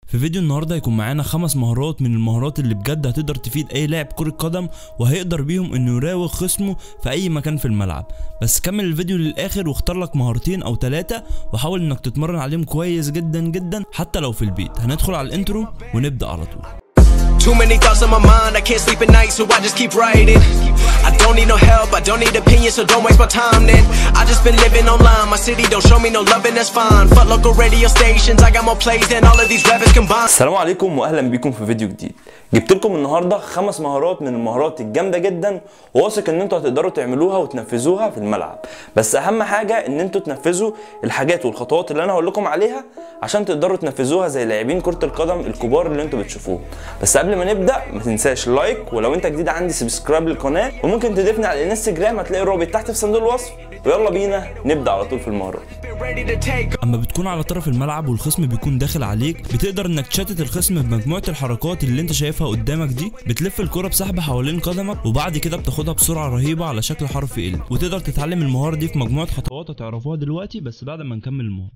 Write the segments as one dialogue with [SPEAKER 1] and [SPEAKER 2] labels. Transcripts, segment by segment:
[SPEAKER 1] في فيديو النهارده هيكون معانا خمس مهارات من المهارات اللي بجد هتقدر تفيد اي لاعب كرة قدم وهيقدر بيهم انه يراوغ خصمه في اي مكان في الملعب بس كمل الفيديو للاخر واختار لك مهارتين او ثلاثة وحاول انك تتمرن عليهم كويس جدا جدا حتى لو في البيت هندخل على الانترو ونبدأ على طول
[SPEAKER 2] Too many thoughts on my mind, I can't sleep at night, so I just keep writing. I don't need no help, I don't need opinions, so don't waste my time then. I just been living online, my city don't show me no love, and that's fine. Fuck local radio stations, I got more plays than all of these rappers combined.
[SPEAKER 1] السلام عليكم واهلا بيكم في فيديو جديد جبت لكم النهارده خمس مهارات من المهارات الجامده جدا وواثق ان انتوا هتقدروا تعملوها وتنفذوها في الملعب بس اهم حاجه ان انتوا تنفذوا الحاجات والخطوات اللي انا هقول لكم عليها عشان تقدروا تنفذوها زي لاعبين كره القدم الكبار اللي انتوا بتشوفوهم بس قبل ما نبدا ما تنساش لايك ولو انت جديد عندي سبسكرايب للقناه وممكن تضيفني على الانستجرام هتلاقي الرابط تحت في صندوق الوصف ويلا بينا نبدا على طول في المهارات
[SPEAKER 2] Been ready to take
[SPEAKER 1] اما بتكون على طرف الملعب والخصم بيكون داخل عليك بتقدر انك تشتت الخصم بمجموعه الحركات اللي انت شايفها قدامك دي بتلف الكره بسحب حوالين قدمك وبعد كده بتاخدها بسرعه رهيبه على شكل حرف ال وتقدر تتعلم المهاره دي في مجموعه خطوات هتعرفوها دلوقتي بس بعد ما نكمل المهاره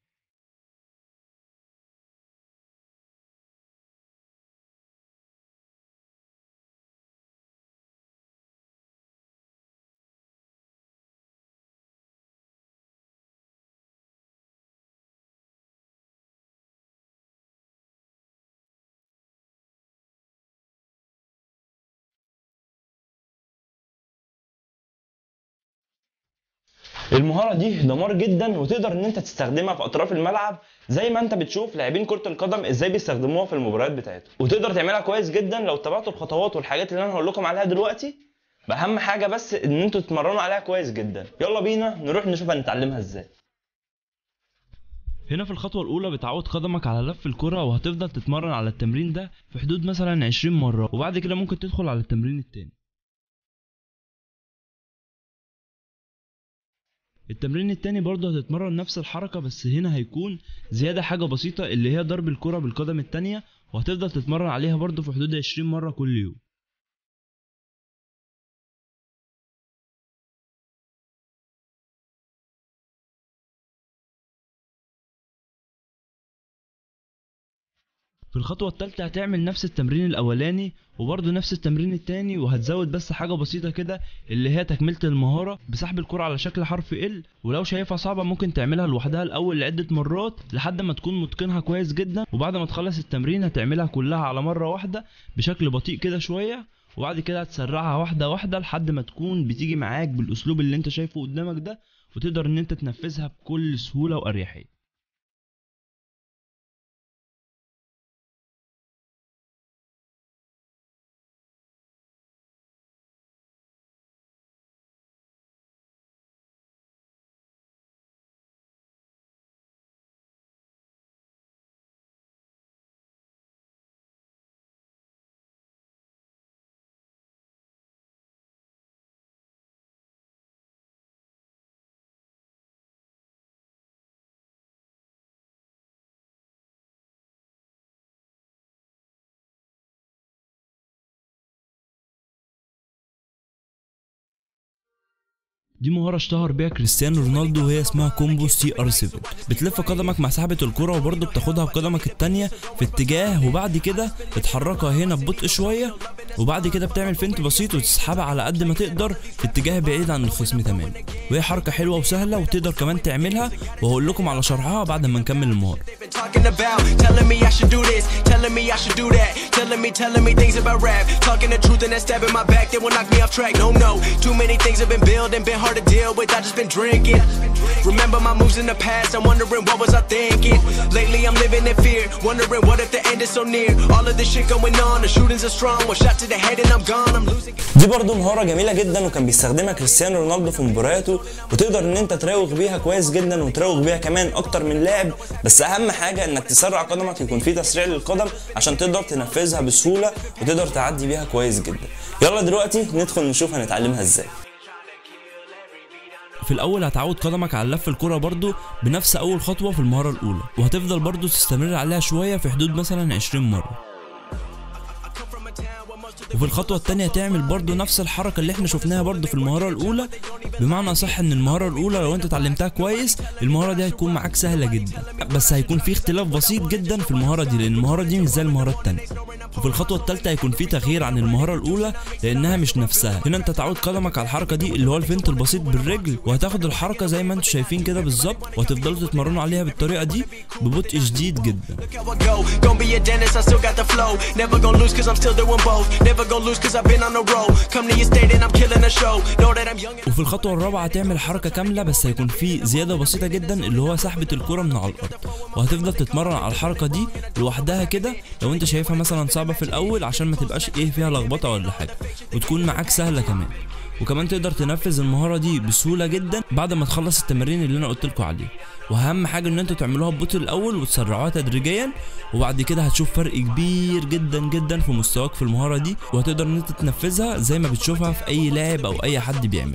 [SPEAKER 1] المهارة دي دمار جدا وتقدر ان انت تستخدمها في اطراف الملعب زي ما انت بتشوف لاعبين كرة القدم ازاي بيستخدموها في المباريات بتاعتهم وتقدر تعملها كويس جدا لو اتبعتوا الخطوات والحاجات اللي انا هقول لكم عليها دلوقتي باهم حاجة بس ان انتوا تتمرنوا عليها كويس جدا يلا بينا نروح نشوف هنتعلمها ازاي هنا في الخطوة الأولى بتعود قدمك على لف الكرة وهتفضل تتمرن على التمرين ده في حدود مثلا 20 مرة وبعد كده ممكن تدخل على التمرين التاني التمرين التاني برضه هتتمرن نفس الحركة بس هنا هيكون زيادة حاجة بسيطة اللي هي ضرب الكرة بالقدم التانية وهتفضل تتمرن عليها برضه في حدود 20 مرة كل يوم في الخطوة التالتة هتعمل نفس التمرين الأولاني وبرضه نفس التمرين التاني وهتزود بس حاجة بسيطة كده اللي هي تكملة المهارة بسحب الكرة على شكل حرف ال ولو شايفها صعبة ممكن تعملها لوحدها الأول لعدة مرات لحد ما تكون متقنها كويس جدا وبعد ما تخلص التمرين هتعملها كلها على مرة واحدة بشكل بطيء كده شوية وبعد كده هتسرعها واحدة واحدة لحد ما تكون بتيجي معاك بالأسلوب اللي انت شايفه قدامك ده وتقدر ان انت تنفذها بكل سهولة وأريحية دي مهارة اشتهر بيها كريستيانو رونالدو وهي اسمها كومبو سي ار 7 بتلف قدمك مع سحبة الكرة وبرضه بتاخدها بقدمك التانية في اتجاه وبعد كده بتحركها هنا ببطء شوية وبعد كده بتعمل فنت بسيط وتسحبها على قد ما تقدر في اتجاه بعيد عن الخصم تماما وهي حركة حلوة وسهلة وتقدر كمان تعملها وهقول لكم على شرحها بعد ما نكمل المهارة
[SPEAKER 2] They've been talking about, telling me I should do this, telling me I should do that, telling me, telling me things about rap, talking the truth and that stab in my back that will knock me off track. No, no, too many things have been building, been hard to deal with. I just been drinking. Remember my moves in the past, I'm wondering what was I thinking. Lately I'm living in fear, wondering what if the end is so near. All of this shit going on, the shootings are strong. One shot to the head and I'm gone. I'm losing.
[SPEAKER 1] دي برضو مهارة جميلة جدا وكان بيستخدمها كريستيانو رونالدو في مبارياته وتقدر ان انت تراوغ بيها كويس جدا وتراوغ بيها كمان اكتر من لاعب بس اهم حاجة انك تسرع قدمك يكون في تسريع للقدم عشان تقدر تنفذها بسهولة وتقدر تعدي بيها كويس جدا يلا دلوقتي ندخل نشوف هنتعلمها ازاي في الاول هتعود قدمك على لف الكرة برضو بنفس اول خطوة في المهارة الاولى وهتفضل برضو تستمر عليها شوية في حدود مثلا 20 مرة
[SPEAKER 2] I come from a town where most of
[SPEAKER 1] وفي الخطوه الثانيه تعمل برضو نفس الحركه اللي احنا شفناها برضو في المهاره الاولى بمعنى صح ان المهاره الاولى لو انت اتعلمتها كويس المهاره دي هتكون معاك سهله جدا بس هيكون في اختلاف بسيط جدا في المهاره دي لان المهاره دي مش زي المهاره الثانيه وفي الخطوه الثالثه هيكون في تغيير عن المهاره الاولى لانها مش نفسها هنا انت تعود قدمك على الحركه دي اللي هو الفنت البسيط بالرجل وهتاخد الحركه زي ما انتم شايفين كده بالظبط وهتفضلوا تتمرنوا عليها بالطريقه دي ببطء شديد جدا
[SPEAKER 2] Look how I go. Gonna be a dentist, I still got the flow. Never gonna lose cause I'm still doing both. Never gonna lose cause I've been on the road. Come to your state and I'm killing the show. Know that I'm young and
[SPEAKER 1] وفي الخطوة الرابعة هتعمل حركة كاملة بس هيكون في زيادة بسيطة جدا اللي هو سحبة الكرة من على الأرض وهتفضل تتمرن على الحركة دي لوحدها كده لو انت شايفها مثلا صعبة في الأول عشان ما تبقاش ايه فيها لخبطة ولا حاجة وتكون معاك سهلة كمان وكمان تقدر تنفذ المهارة دي بسهولة جدا بعد ما تخلص التمارين اللي انا قلت لكم عليها واهم حاجة ان انتوا تعملوها ببطء الاول وتسرعوها تدريجيا وبعد كده هتشوف فرق كبير جدا جدا في مستواك في المهارة دي وهتقدر ان انت تنفذها زي ما بتشوفها في اي لاعب او اي حد بيعمل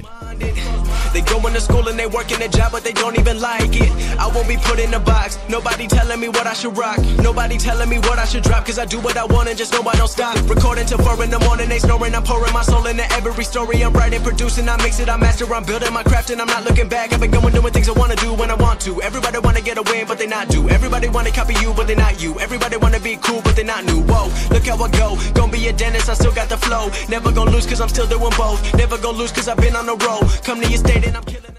[SPEAKER 2] They going to school and they working a job, but they don't even like it. I won't be put in a box. Nobody telling me what I should rock. Nobody telling me what I should drop. Cause I do what I want and just know I don't stop. Recording till four in the morning, they snoring. I'm pouring my soul into every story. I'm writing, producing, I mix it, I master. I'm building my craft and I'm not looking back. I've been going doing things I wanna do when I want to. Everybody wanna get a win, but they not do. Everybody wanna copy you, but they not you. Everybody wanna be cool, but they not new. Whoa, look how I go. Gonna be a dentist, I still got the flow. Never gonna lose cause I'm still doing both. Never gonna lose cause I've been on the road. Come to your state and I'm killing the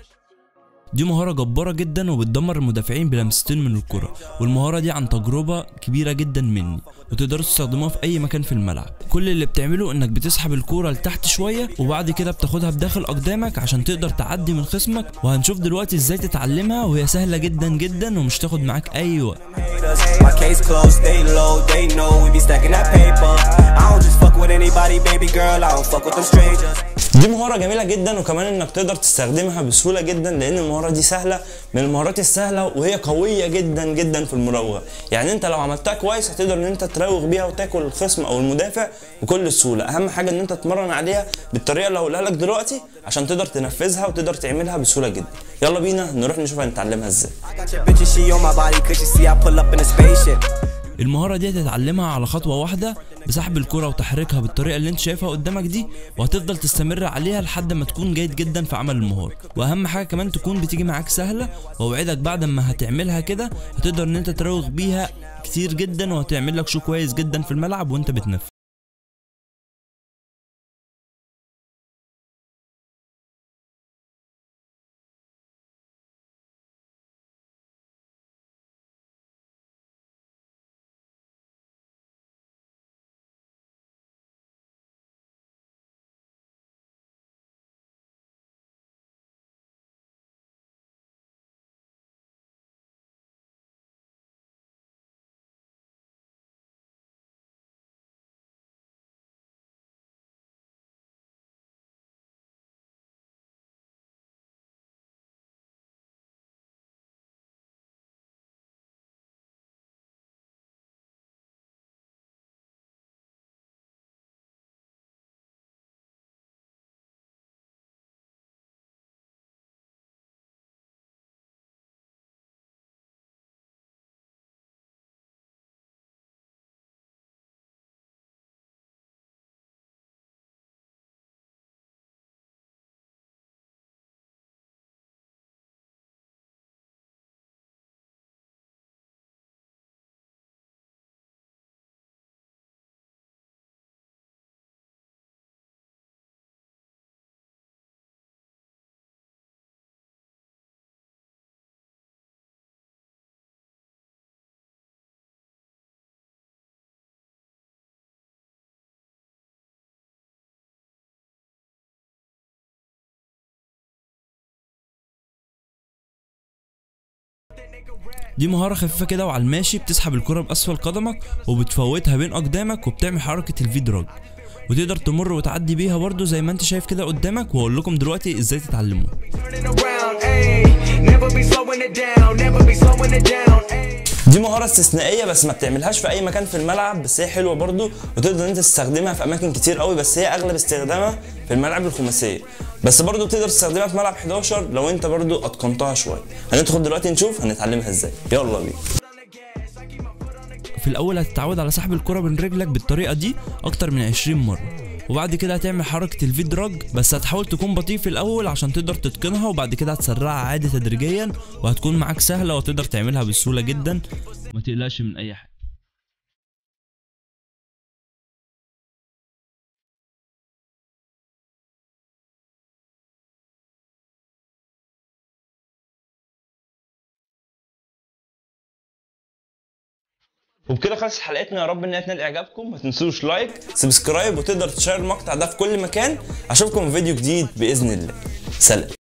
[SPEAKER 1] دي مهارة جبارة جدا وبتدمر المدافعين بلمستين من الكرة والمهارة دي عن تجربة كبيرة جدا مني وتقدروا تستخدموها في أي مكان في الملعب كل اللي بتعمله إنك بتسحب الكرة لتحت شوية وبعد كده بتاخدها بداخل أقدامك عشان تقدر تعدي من خصمك وهنشوف دلوقتي إزاي تتعلمها وهي سهلة جدا جدا ومش تاخد معاك أي وقت
[SPEAKER 3] haters. My case closed, stay low, they know we be stacking that paper. I don't just fuck with anybody, baby girl, I don't fuck with them strangers.
[SPEAKER 4] دي مهارة جميلة جدا وكمان انك تقدر تستخدمها بسهولة جدا لان المهارة دي سهلة من المهارات السهلة وهي قوية جدا جدا في المراوغة يعني انت لو عملتها كويس هتقدر ان انت تراوغ بيها وتاكل الخصم او المدافع بكل سهولة اهم حاجة ان انت تتمرن عليها بالطريقة اللي هقولها لك دلوقتي عشان تقدر تنفذها وتقدر تعملها بسهولة جدا يلا بينا نروح نشوف هنتعلمها ازاي
[SPEAKER 3] I got your bitch and she on my body, cause you see I pull up in a spaceship.
[SPEAKER 1] المهارة دي هتتعلمها على خطوة واحدة بسحب الكرة وتحريكها بالطريقة اللي انت شايفها قدامك دي وهتفضل تستمر عليها لحد ما تكون جيد جدا في عمل المهارة واهم حاجة كمان تكون بتيجي معاك سهلة واوعدك بعد ما هتعملها كده هتقدر ان انت تراوغ بيها كتير جدا وهتعمل لك شو كويس جدا في الملعب وانت بتنفذ دي مهارة خفيفة كده وعلى الماشي بتسحب الكرة بأسفل قدمك وبتفوتها بين أقدامك وبتعمل حركة الفي دراج وتقدر تمر وتعدي بيها برضو زي ما انت شايف كده قدامك وهقول لكم دلوقتي ازاي تتعلموها
[SPEAKER 2] turning around, ayy. Never be slowing it down, never be slowing it down, ayy.
[SPEAKER 4] دي مهارة استثنائية بس ما بتعملهاش في أي مكان في الملعب بس هي حلوة برضو وتقدر إن أنت تستخدمها في أماكن كتير قوي بس هي أغلب استخدامها في الملاعب الخماسية بس برضو بتقدر تستخدمها في ملعب 11 لو أنت برضو أتقنتها شوية هندخل دلوقتي نشوف هنتعلمها إزاي يلا بينا
[SPEAKER 1] في في الاول هتتعود على سحب الكرة من رجلك بالطريقة دي اكتر من 20 مرة وبعد كده هتعمل حركة الفي دراج بس هتحاول تكون بطيء في الاول عشان تقدر تتقنها وبعد كده هتسرعها عادي تدريجيا وهتكون معاك سهلة وتقدر تعملها بسهولة جدا ما تقلقش من اي حاجة
[SPEAKER 4] وبكده خلصت حلقتنا يا رب انها تنال اعجابكم ما تنسوش لايك سبسكرايب وتقدر تشير المقطع ده في كل مكان اشوفكم في فيديو جديد باذن الله سلام